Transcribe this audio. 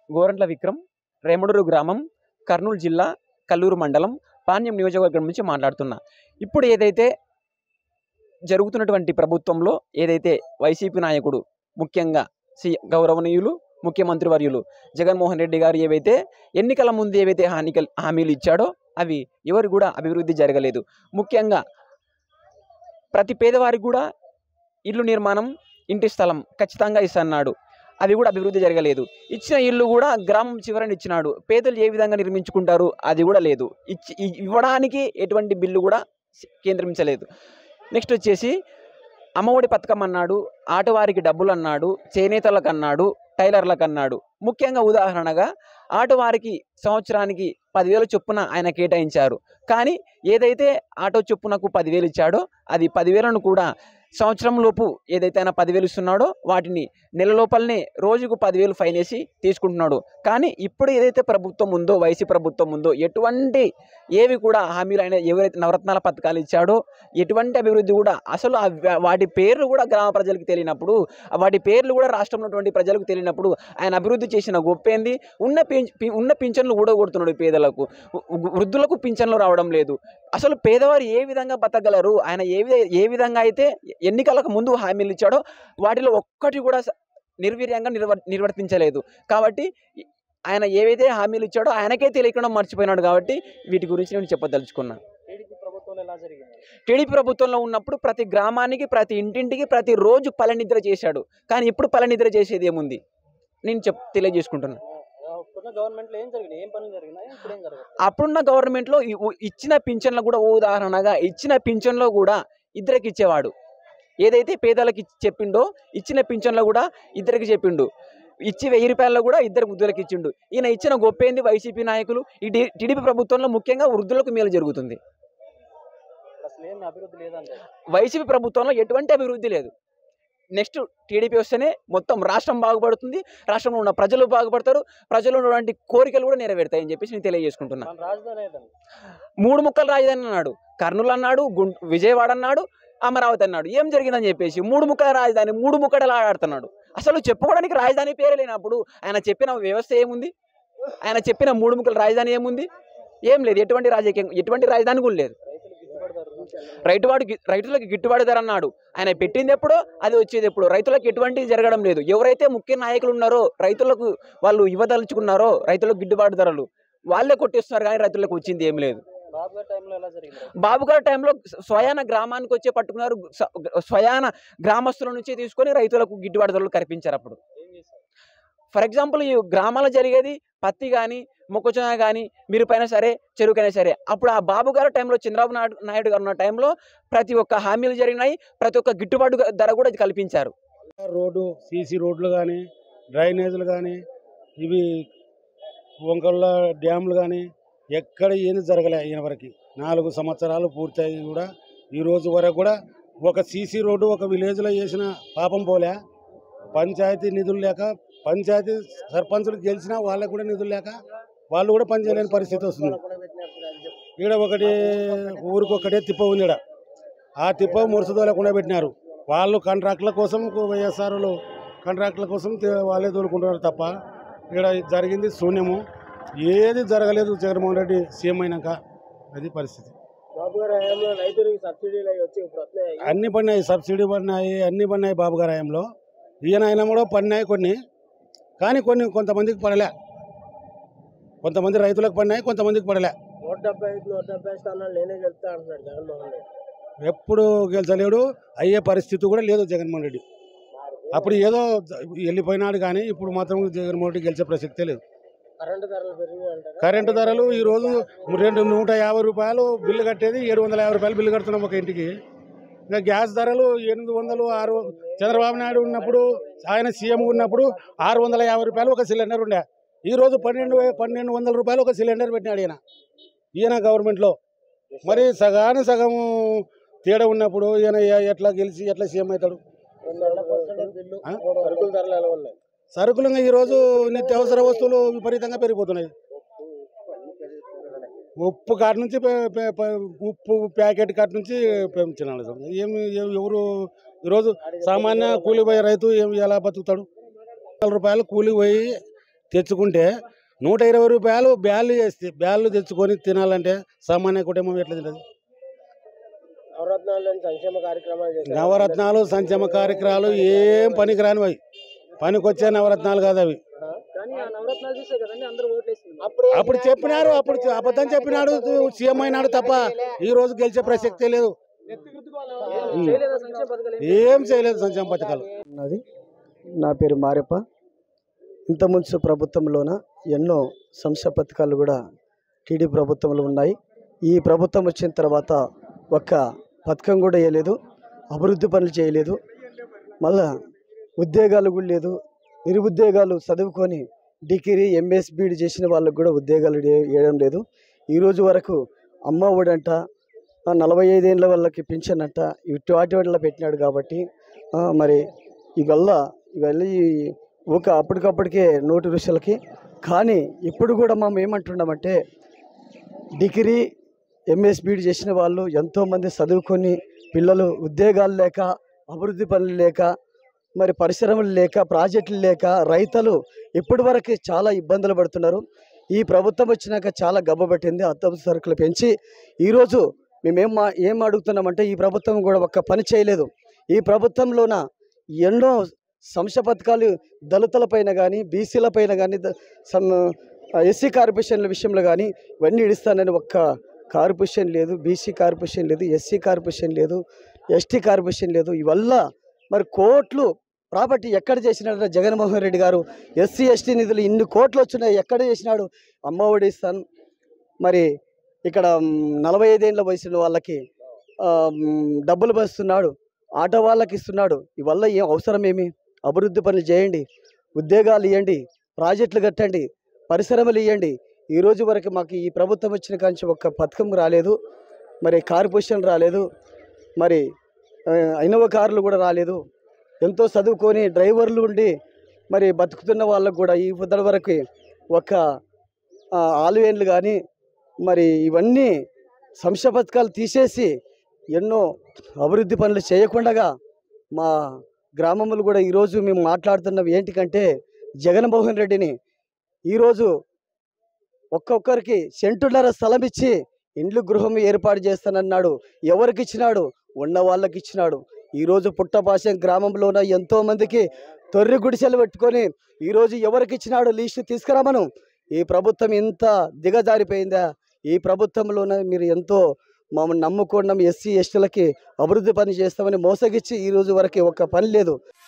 గోరంట్ల విక్రమ్ రేమడూరు గ్రామం కర్నూలు జిల్లా కల్లూరు మండలం పాణ్యం నియోజకవర్గం నుంచి మాట్లాడుతున్నా ఇప్పుడు ఏదైతే జరుగుతున్నటువంటి ప్రభుత్వంలో ఏదైతే వైసీపీ నాయకుడు ముఖ్యంగా సి గౌరవనీయులు ముఖ్యమంత్రి వర్యులు జగన్మోహన్ రెడ్డి గారు ఏవైతే ఎన్నికల ముందు ఏవైతే హానికల్ హామీలు ఇచ్చాడో అవి ఎవరు కూడా అభివృద్ధి జరగలేదు ముఖ్యంగా ప్రతి పేదవారికి కూడా ఇల్లు నిర్మాణం ఇంటి స్థలం ఖచ్చితంగా ఇస్తన్నాడు అది కూడా అభివృద్ధి జరగలేదు ఇచ్చిన ఇల్లు కూడా గ్రామం చివరని ఇచ్చినాడు పేదలు ఏ విధంగా నిర్మించుకుంటారు అది కూడా లేదు ఇచ్చి ఇ- ఇవ్వడానికి ఎటువంటి బిల్లు కూడా కేంద్రించలేదు నెక్స్ట్ వచ్చేసి అమ్మఒడి పథకం అన్నాడు ఆటవారికి డబ్బులు అన్నాడు చేనేతలకు అన్నాడు టైలర్లకు అన్నాడు ముఖ్యంగా ఉదాహరణగా ఆటవారికి సంవత్సరానికి పదివేల చొప్పున ఆయన కేటాయించారు కానీ ఏదైతే ఆటో చొప్పునకు పదివేలు ఇచ్చాడో అది పదివేలను కూడా సంవత్సరం లోపు ఏదైతే ఆయన పదివేలు ఇస్తున్నాడో వాటిని నెల లోపలనే రోజుకు పదివేలు ఫైన్ వేసి తీసుకుంటున్నాడు కానీ ఇప్పుడు ఏదైతే ప్రభుత్వం ఉందో వైసీ ప్రభుత్వం ఉందో ఎటువంటి ఏవి కూడా హామీలు ఆయన ఎవరైతే నవరత్నాల పథకాలు ఇచ్చాడో ఎటువంటి అభివృద్ధి కూడా అసలు ఆ వా- వాటి పేర్లు కూడా గ్రామ ప్రజలకు తెలియనప్పుడు ఆ వాటి పేర్లు కూడా రాష్ట్రంలో ఉన్నటువంటి ప్రజలకు తెలియనప్పుడు ఆయన అభివృద్ధి చేసిన గొప్పేంది ఉన్న పింఛ పి- ఉన్న పింఛన్లు ఊడగొడుతున్నాడు పేదలకు వృ- వృద్ధులకు పింఛన్లు రావడం లేదు అసలు పేదవారు ఏ విధంగా బతకగలరు ఆయన ఏ విధ ఏ విధంగా అయితే ఎన్నికలకు ముందు హామీలు ఇచ్చాడో వాటిలో ఒక్కటి కూడా స- నిర్వీర్యంగా నిర్వ నిర్వర్తించలేదు కాబట్టి ఈ- ఆయన ఏవైతే హామీలు ఇచ్చాడో ఆయనకే తెలియకుండా మర్చిపోయినాడు కాబట్టి వీటి గురించి నేను చెప్పదలుచుకున్నా టీడీపీ ప్రభుత్వంలో ఎలా జరిగింది టీడీపీ ప్రభుత్వంలో ఉన్నప్పుడు ప్రతి గ్రామానికి ప్రతి ఇంటింటికి ప్రతి రోజు పలనిద్ర చేశాడు కానీ ఇప్పుడు పలనిద్ర చేసేది ఏముంది నేను చెప్ తెలియజేసుకుంటున్నా ఇప్పుడున్న గవర్నమెంట్లో ఏం జరిగినాయి ఏం పనులు జరిగినాయి ఇప్పుడు ఏం జరగదు అప్పుడున్న గవర్నమెంట్లో ఈ- ఉ- ఇచ్చిన పింఛన్లు కూడా ఉదాహరణగా ఇచ్చిన పింఛన్లో కూడా ఇద్దరికి ఇచ్చేవాడు ఏదైతే పేదలకు ఇచ్చి చెప్పిండో ఇచ్చిన పింఛన్లో కూడా ఇద్దరికి చెప్పిండు ఇచ్చి వెయ్యి రూపాయల్లో కూడా ఇద్దరు వృద్ధులకు ఇచ్చిండు ఈయన ఇచ్చిన గొప్పేంది వైసీపీ నాయకులు ఈ టీ- టీడీపీ ప్రభుత్వంలో ముఖ్యంగా వృద్ధులకు మేలు జరుగుతుంది ఇప్పుడు అసలు ఏమి అభివృద్ధి లేదంటే వైసీపీ ప్రభుత్వంలో ఎటువంటి అభివృద్ధి లేదు నెక్స్ట్ టీడీపీ వస్తేనే మొత్తం రాష్ట్రం బాగుపడుతుంది రాష్ట్రంలో ఉన్న ప్రజలు బాగుపడతారు ప్రజలు ఉన్నటువంటి కోరికలు కూడా నెరవేరుతాయి అని చెప్పేసి నేను తెలియజేసుకుంటున్నా మన రాజధాని ఏదండి మూడు ముక్కలు రాజధాని అన్నాడు కర్నూలు అన్నాడు గుంట విజయవాడ అన్నాడు అమరావతి అన్నాడు ఏం జరిగిందని చెప్పేసి మూడు ముక్కల రాజధాని మూడు ముక్కలు ఆడుతున్నాడు అసలు చెప్పుకోవడానికి రాజధాని పేరే లేనప్పుడు ఆయన చెప్పిన వ్యవస్థ ఏముంది ఆయన చెప్పిన మూడు ముక్కల రాజధాని ఏముంది ఏం లేదు ఎటువంటి రాజకీయం ఎటువంటి రాజధాని కూడా లేదు రైతులు గిట్టుబడి ధర రైతు వాడు రైతులకు గిట్టుబాటు ధర అన్నాడు ఆయన పెట్టింది ఎప్పుడో అది వచ్చేది ఎప్పుడు రైతులకు ఎటువంటి జరగడం లేదు ఎవరైతే ముఖ్య నాయకులు ఉన్నారో రైతులకు వాళ్ళు ఇవ్వదలుచుకున్నారో రైతులకు గిట్టుబాటు ధరలు వాళ్ళే కొట్టిస్తున్నారు కానీ రైతులకు వచ్చింది ఏం లేదు బాబు గారి టైంలో ఎలా జరిగింది బాబు గారి టైంలో స్వయాన గ్రామానికి వచ్చే పట్టుకున్నారు స- స్వయాన గ్రామస్తుల నుంచి తీసుకొని రైతులకు గిట్టుబాటు ధరలు కల్పించారు అప్పుడు ఏం చేశారు ఫర్ ఎగ్జాంపుల్ ఈ గ్రామాల్లో జరిగేది పత్తి కానీ మొక్కజొన్న కానీ మిరపైనా సరే చెరుకైనా సరే అప్పుడు ఆ బాబు గారి టైంలో చంద్రబాబు నాయుడు నాయుడు గారు ఉన్న టైంలో ప్రతి ఒక్క హామీలు జరిగినాయి ప్రతి ఒక్క గిట్టుబాటు ధర కూడా కల్పించారు రోడ్డు సీసీ రోడ్లు కానీ డ్రైనేజీలు కానీ ఇవి వంకళ్ళ డ్యాములు కానీ ఎక్కడ ఏది జరగలే ఈయన వరకు నాలుగు సంవత్సరాలు పూర్తయి కూడా ఈ రోజు వరకు కూడా ఒక సీసీ రోడ్డు ఒక విలేజ్లో వేసిన పాపం పోలే పంచాయతీ నిధులు లేక పంచాయతీ సర్పంచులు గెలిచినా వాళ్ళకు కూడా నిధులు లేక వాళ్ళు కూడా పనిచేయలేని పరిస్థితి వస్తుంది ఈడ ఒకటి ఊరికి ఒకటే తిప్ప ఉంది ఈడ ఆ తిప్ప మురుసదోలకుండా పెట్టినారు వాళ్ళు కాంట్రాక్టుల కోసం వైఎస్ఆర్లు కాంట్రాక్టుల కోసం తే- వాళ్ళే తోలుకుంటున్నారు తప్ప ఇక్కడ జరిగింది శూన్యము ఏది జరగలేదు జగన్మోహన్ రెడ్డి సీఎం అయినాక అది పరిస్థితి బాబు గారి హయాంలో రైతులకు సబ్సిడీలు అవి వచ్చి ఇప్పుడు వస్తున్నాయి అన్ని పడినాయి సబ్సిడీ పడినాయి అన్ని పడినాయి బాబు గారి హయాంలో ఈయన అయినా కూడా పడినాయి కొన్ని కానీ కొన్ని కొంతమందికి పడలే కొంతమంది రైతులకు పడినాయి కొంతమందికి పడలే నూట డెబ్బై ఐదు నూట డెబ్బై స్థానాలు నేనే గెలుస్తా అంటున్నాడు జగన్మోహన్ రెడ్డి ఎప్పుడు గెలిచలేడు అయ్యే పరిస్థితి కూడా లేదు జగన్మోహన్ రెడ్డి అప్పుడు ఏదో జ- వెళ్ళిపోయినాడు కానీ ఇప్పుడు మాత్రం జగన్మోహన్ రెడ్డి గెలిచే ప్రసక్తే లేదు కరెంటు ధరలు పెరిగినాయి అంటారా కరెంటు ధరలు ఈ రోజు రెండు నూట యాభై రూపాయలు బిల్లు కట్టేది ఏడు వందల యాభై రూపాయలు బిల్లు కడుతున్నాం ఒక ఇంటికి ఇంకా గ్యాస్ ధరలు ఎనిమిది వందలు ఆరు చంద్రబాబు నాయుడు ఉన్నప్పుడు ఆయన సీఎం ఉన్నప్పుడు ఆరు వందల యాభై రూపాయలు ఒక సిలిండర్ ఉండే ఈ రోజు పన్నెండు వే- పన్నెండు వందల రూపాయలు ఒక సిలిండర్ పెట్టినాడు ఈయన ఈయన గవర్నమెంట్లో మరి సగాను సగం తేడా ఉన్నప్పుడు ఈయన ఎ- ఎట్లా గెలిచి ఎట్లా సీఎం అవుతాడు బిల్లు ఆ? సరుకుల ధరలు ఎలా ఉన్నాయి సరుకులు ఇంకా ఈరోజు నిత్యావసర వస్తువులు విపరీతంగా పెరిగిపోతున్నాయి ఉప్పు కాడ నుంచి పే- పే- పే- ఉప్పు ప్యాకెట్ కాడ నుంచి పెంచినాడు సార్. ఏమి ఎవ- ఎవరు ఈరోజు సామాన్య కూలి పోయే రైతు ఏమి ఎలా బతుకుతాడు వందల రూపాయలు కూలి పోయి తెచ్చుకుంటే నూట ఇరవై రూపాయలు బ్యాళ్ళు చేస్తే బ్యాళ్ళు తెచ్చుకొని తినాలంటే సామాన్య కుటుంబం ఎట్లా తింటుంది నవరత్నాలు సంక్షేమ కార్యక్రమాలు చేశారు నవరత్నాలు సంక్షేమ కార్యక్రమాలు ఏం పనికి రానివి పనికొచ్చే నవరత్నాలు కాదు అవి కానీ ఆ నవరత్నాలు చూసే కదండి అందరూ ఓట్లేస్తుంది అప్పుడు చెప్పినారు అప్పుడు చె- అబద్ధం చెప్పినాడు సీఎం అయినాడు తప్ప ఈ రోజు గెలిచే ప్రసక్తే లేదు చేయలేదా సంక్షేమ పథకాలు ఏం చేయలేదు సంక్షేమ పథకాలు ఉన్నది నా పేరు మారెప్ప ఇంత ముందు ప్రభుత్వంలోన ఎన్నో సంక్షేమ పథకాలు కూడా టీడీ ప్రభుత్వంలో ఉన్నాయి ఈ ప్రభుత్వం వచ్చిన తర్వాత ఒక్క పథకం కూడా వేయలేదు అభివృద్ధి పనులు చేయలేదు మళ్ళా ఉద్యోగాలు కూడా లేదు నిరుద్యోగాలు చదువుకొని డిగ్రీ ఎంఎస్ బీడ్ చేసిన వాళ్ళకు కూడా ఉద్యోగాలు ఏ- వేయడం లేదు ఈ రోజు వరకు అమ్మ ఒడంట ఆ నలభై ఐదేళ్ళ వాళ్ళకి పింఛన్ అంట ఇటు వాటి వల్ల పెట్టినాడు కాబట్టి ఆ, మరి ఇవల్ల ఇవల్ల ఈ ఒక అప్పటికప్పటికే నోటు రుషులకి కానీ ఇప్పుడు కూడా మనం ఏమంటున్నామంటే డిగ్రీ ఎంఎస్ బీడ్ చేసిన వాళ్ళు ఎంతోమంది చదువుకొని పిల్లలు ఉద్యోగాలు లేక అభివృద్ధి పనులు లేక మరి పరిశ్రమలు లేక ప్రాజెక్టులు లేక రైతులు ఇప్పటి వరకు చాలా ఇబ్బందులు పడుతున్నారు ఈ ప్రభుత్వం వచ్చినాక చాలా గబ్బబట్టింది అత్తపు సరుకులు పెంచి ఈరోజు మేమేం మా ఏం అడుగుతున్నామంటే ఈ ప్రభుత్వం కూడా ఒక్క పని చేయలేదు ఈ ప్రభుత్వంలోన ఎన్నో సంక్ష పథకాలు దళితుల పైన కానీ బీసీల పైన కానీ ఎస్సీ కార్పొరేషన్ల విషయంలో కానీ ఇవన్నీ ఇస్తానని ఒక్క కార్పొరేషన్ లేదు బీసీ కార్పొరేషన్ లేదు ఎస్సీ కార్పొరేషన్ లేదు ఎస్టీ కార్పొరేషన్ లేదు ఇవల్ల మరి కోట్లు ప్రాపర్టీ ఎక్కడ చేసినాడు జగన్మోహన్ రెడ్డి గారు ఎస్సీ ఎస్టీ నిధులు ఇన్ని కోట్లు వచ్చినాయి ఎక్కడ చేసినాడు అమ్మఒడి ఇస్తాను మరి ఇక్కడ మ్, నలభై ఐదేళ్ళ వయసున్న వాళ్ళకి ఆ, మ్, డబ్బులు పంచుతున్నాడు ఆటో వాళ్ళకి ఇస్తున్నాడు ఇవల్ల ఏం అవసరం ఏమి అభివృద్ధి పనులు చేయండి ఉద్యోగాలు ఇవ్వండి ప్రాజెక్టులు కట్టండి పరిశ్రమలు ఇవ్వండి ఈ రోజు వరకు మాకు ఈ ప్రభుత్వం వచ్చిన కాంచి ఒక్క పథకం రాలేదు మరి కార్పొరేషన్ రాలేదు మరి ఆ, ఇన్నోవా కార్లు కూడా రాలేదు ఎంతో చదువుకొని డ్రైవర్లు ఉండి మరి బతుకుతున్న వాళ్ళకు కూడా ఈ పొద్దు వరకు ఒక ఆ, ఆలువేన్లు కానీ మరి ఇవన్నీ సంక్ష పథకాలు తీసేసి ఎన్నో అభివృద్ధి పనులు చేయకుండా మా గ్రామములు కూడా ఈరోజు మేము మాట్లాడుతున్నవి ఏంటికంటే జగన్మోహన్ రెడ్డిని ఈరోజు ఒక్కొక్కరికి సెంటున్నర స్థలం ఇచ్చి ఇండ్లు గృహం ఏర్పాటు చేస్తానన్నాడు ఎవరికి ఇచ్చినాడు ఉన్న వాళ్ళకి ఇచ్చినాడు ఈరోజు పుట్టపాశం గ్రామంలోన ఎంతో మందికి తొర్రి గుడిసెలు పెట్టుకొని ఈరోజు ఎవరికి ఇచ్చినాడు లీస్టు తీసుకురామను ఈ ప్రభుత్వం ఇంత దిగజారిపోయిందా ఈ ప్రభుత్వంలోనే మీరు ఎంతో మమ్మల్ని నమ్ముకున్నాం ఎస్సీ ఎస్టీలకి అభివృద్ధి పని చేస్తామని మోసగిచ్చి ఈ రోజు వరకు ఒక్క పని లేదు